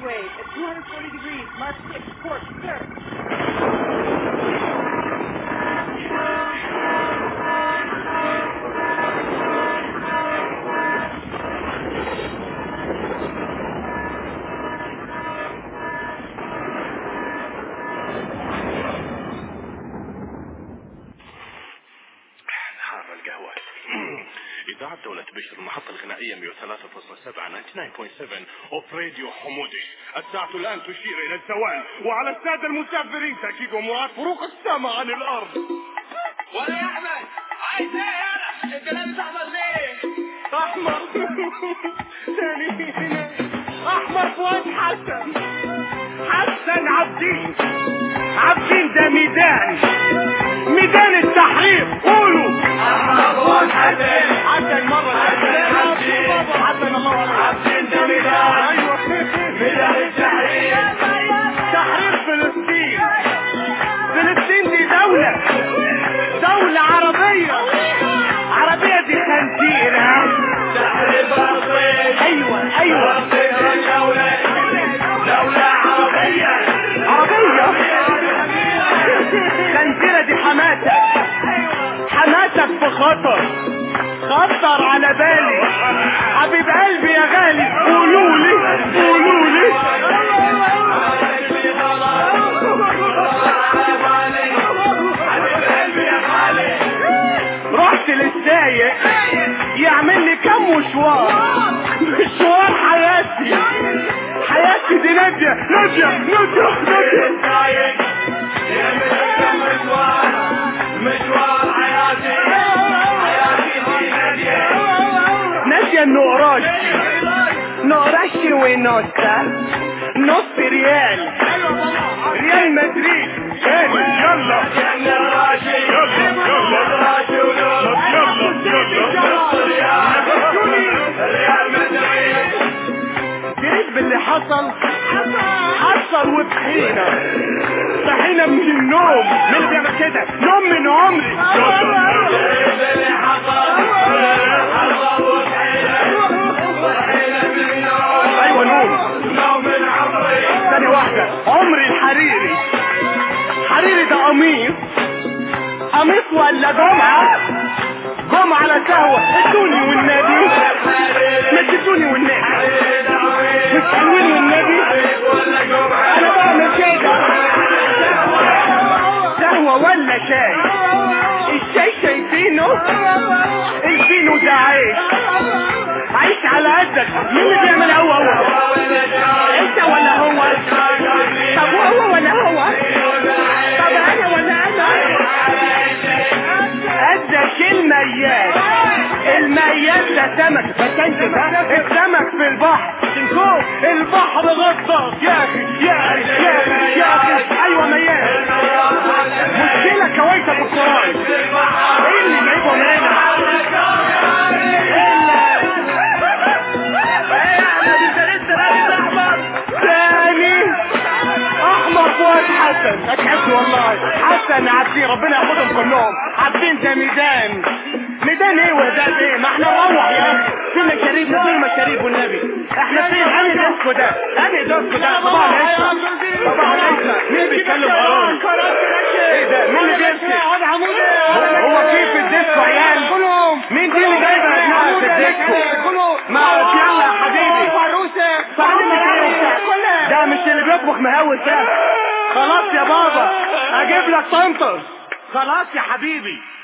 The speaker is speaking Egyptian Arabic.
runway at 240 degrees, Mark 6, course, sir. حار القهوة إذاعة دولة بشر المحطة الغنائية 103.7 99.7 أوف راديو حمودي الساعة الآن تشير إلى الزوال وعلى السادة المسافرين تأكيد ومراعاة فروق السماء عن الأرض ولا يا احمد عايز ايه يالا انت لابس احمر ليه أحمر ثاني هنا أحمر فؤاد حسن حسن عبدين عبدين ده ميدان ميدان التحرير قولوا احمر فؤاد حسن حسن مرة حسن عبدين. حسن الله عليك عبدين ده ميدان. أيوة ميدان التحرير تحرير فلسطين فلسطين دي دولة دولة عربية عربية دي خنزيرة تحرير فلسطين ايوه ايوه فلسطين دولة دولة عربية عربية خنزيرة دي حماتك حماتك في خطر خطر على بالي حبيب قلبي يا غالي قولوا لي قولوا لي رحت للسايق يعمل لي كم مشوار مشوار حياتي حياتي دي نادية نادية نادية نادية مشوار حياتي حياتي في نادية نادية النقراشي نقراشي ونص نص ريال ريال مدريد تاني يلا يا الراشي يلا الراشي ونور ريال مدريد دريت باللي حصل حصل وبحينا صحينا من النوم مين اللي بيعمل كده نوم من عمري اللي حصل حصل وحينا من النوم ايوه نوم نوم من عمري ثانية واحدة عمري الحريري حريري ده قميص قميص ولا جمعة جمعة على سهوة ادوني والنبي ما تدوني والنبي تدوني والنبي ولا جمعة انا بعمل كده سهوة ولا شاي الشاي شايفينه الفينو ده عيش عيش على قدك مين اللي بيعمل هو هو انت ولا هو طب هو ولا هو طب انا ولا انا قدك الميات الميات ده سمك بس انت ده السمك في البحر شنكو البحر غطاس يا اخي يا اخي يا اخي يا اخي ايوه ميات مشكلة كويسة في القرآن ايه اللي جايبهم هنا ثاني احمر فؤاد حسن اتحب والله حسن عبدين ربنا ياخدهم كلهم عبدين ده ميدان ميدان ايه وهدان ايه ما احنا نروح يا اخي في مشاريب فين مشاريب والنبي احنا فين انهي ديسكو ده انهي ديسكو ده طبعا عيشة طبعا عيشة مين بيتكلم قرآن ايه ده مين اللي بيمشي هو في في الديسكو عيال مين دي اللي جايبه اجنحة في الديسكو ما يلا يا حبيبي صاحبي ده مش اللي بيطبخ مهوس ده خلاص يا بابا اجيب لك طنطر خلاص يا حبيبي